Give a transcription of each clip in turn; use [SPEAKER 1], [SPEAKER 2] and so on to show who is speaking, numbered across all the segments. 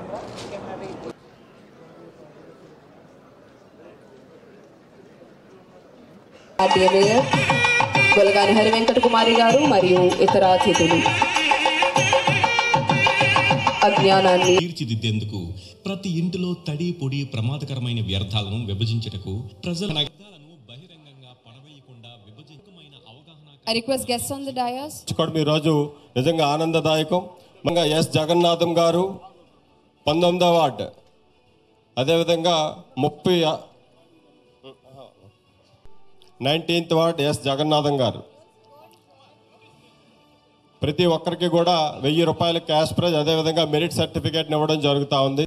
[SPEAKER 1] camera. You can have a
[SPEAKER 2] RDA mayor Golagani Hari Venkata Kumari garu మరియు ఇతర అతిథులు అజ్ఞానాన్ని
[SPEAKER 3] తీర్చిదిద్దేందుకు ప్రతి ఇంటిలో తడి పొడి ప్రమాదకరమైన వ్యర్థాలను విభజించుటకు ప్రజల వ్యర్థాలను బహిరంగంగా పడవేయకుండా విభజించమైన అవగాహన
[SPEAKER 4] I request guests on the dais.
[SPEAKER 5] కూడా ఈరోజు నిజంగా ఆనందదాయకం ఇంకా ఎస్ జగన్నాథం గారు పంతొమ్మిదవ వార్డ్ అదేవిధంగా ముప్పై నైన్టీన్త్ వార్డ్ ఎస్ జగన్నాథం గారు ప్రతి ఒక్కరికి కూడా వెయ్యి రూపాయల క్యాష్ ప్రైజ్ అదేవిధంగా మెరిట్ సర్టిఫికేట్ ఇవ్వడం జరుగుతూ ఉంది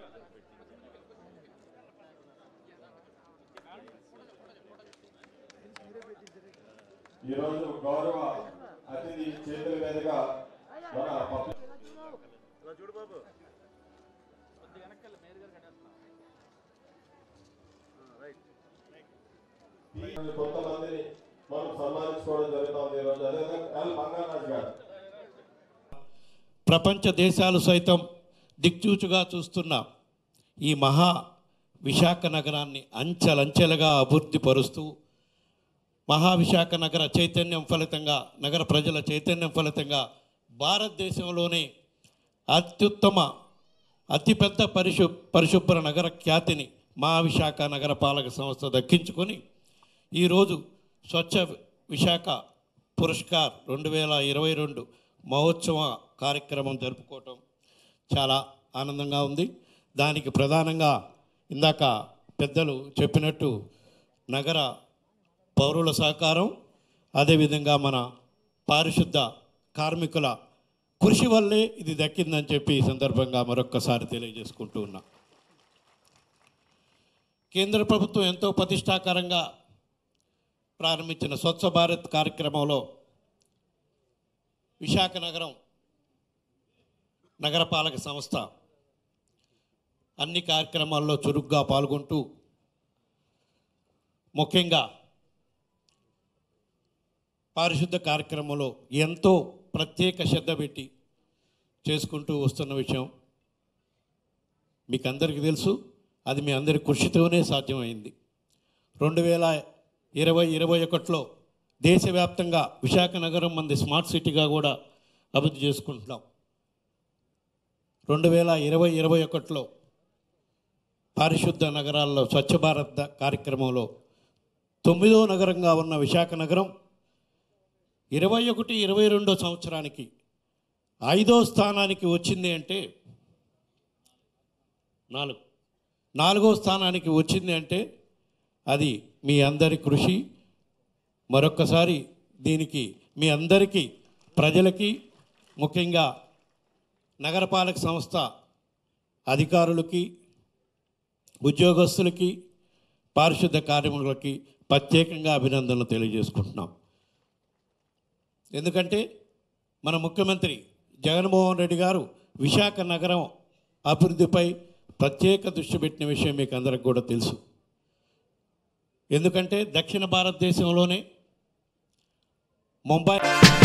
[SPEAKER 5] ఈరోజు గౌరవ అతిథి చేతుల మీదుగా మన పబ్లిక్ ఈరోజు కొంతమందిని మనం సన్మానించుకోవడం జరుగుతుంది ఈరోజు అదేవిధంగా ఎల్ బంగారాజు గారు
[SPEAKER 6] ప్రపంచ దేశాలు సైతం దిక్చూచుగా చూస్తున్న ఈ మహా విశాఖ నగరాన్ని అంచెలంచెలుగా అభివృద్ధి పరుస్తూ మహావిశాఖ నగర చైతన్యం ఫలితంగా నగర ప్రజల చైతన్యం ఫలితంగా భారతదేశంలోనే అత్యుత్తమ అతిపెద్ద పరిశు పరిశుభ్ర నగర ఖ్యాతిని మహావిశాఖ నగర పాలక సంస్థ దక్కించుకొని ఈరోజు స్వచ్ఛ విశాఖ పురస్కార్ రెండు వేల ఇరవై రెండు మహోత్సవ కార్యక్రమం జరుపుకోవటం చాలా ఆనందంగా ఉంది దానికి ప్రధానంగా ఇందాక పెద్దలు చెప్పినట్టు నగర పౌరుల సహకారం అదేవిధంగా మన పారిశుద్ధ కార్మికుల కృషి వల్లే ఇది దక్కిందని చెప్పి ఈ సందర్భంగా మరొక్కసారి తెలియజేసుకుంటూ ఉన్నా కేంద్ర ప్రభుత్వం ఎంతో ప్రతిష్టాకరంగా ప్రారంభించిన స్వచ్ఛ భారత్ కార్యక్రమంలో విశాఖ నగరం నగరపాలక సంస్థ అన్ని కార్యక్రమాల్లో చురుగ్గా పాల్గొంటూ ముఖ్యంగా పారిశుద్ధ కార్యక్రమంలో ఎంతో ప్రత్యేక శ్రద్ధ పెట్టి చేసుకుంటూ వస్తున్న విషయం మీకు అందరికీ తెలుసు అది మీ అందరి కృషితోనే సాధ్యమైంది రెండు వేల ఇరవై ఇరవై ఒకటిలో దేశవ్యాప్తంగా విశాఖ నగరం మంది స్మార్ట్ సిటీగా కూడా అభివృద్ధి చేసుకుంటున్నాం రెండు వేల ఇరవై ఇరవై ఒకటిలో పారిశుద్ధ నగరాల్లో స్వచ్ఛ భారత్ ద- కార్యక్రమంలో తొమ్మిదో నగరంగా ఉన్న విశాఖ నగరం ఇరవై ఒకటి ఇరవై రెండో సంవత్సరానికి ఐదో స్థానానికి వచ్చింది అంటే నాలుగు నాలుగో స్థానానికి వచ్చింది అంటే అది మీ అందరి కృషి మరొక్కసారి దీనికి మీ అందరికీ ప్రజలకి ముఖ్యంగా నగరపాలక సంస్థ అధికారులకి ఉద్యోగస్తులకి పారిశుద్ధ కార్మికులకి ప్రత్యేకంగా అభినందనలు తెలియజేసుకుంటున్నాం ఎందుకంటే మన ముఖ్యమంత్రి జగన్మోహన్ రెడ్డి గారు విశాఖ నగరం అభివృద్ధిపై ప్రత్యేక దృష్టి పెట్టిన విషయం మీకు అందరికి కూడా తెలుసు ఎందుకంటే దక్షిణ భారతదేశంలోనే ముంబై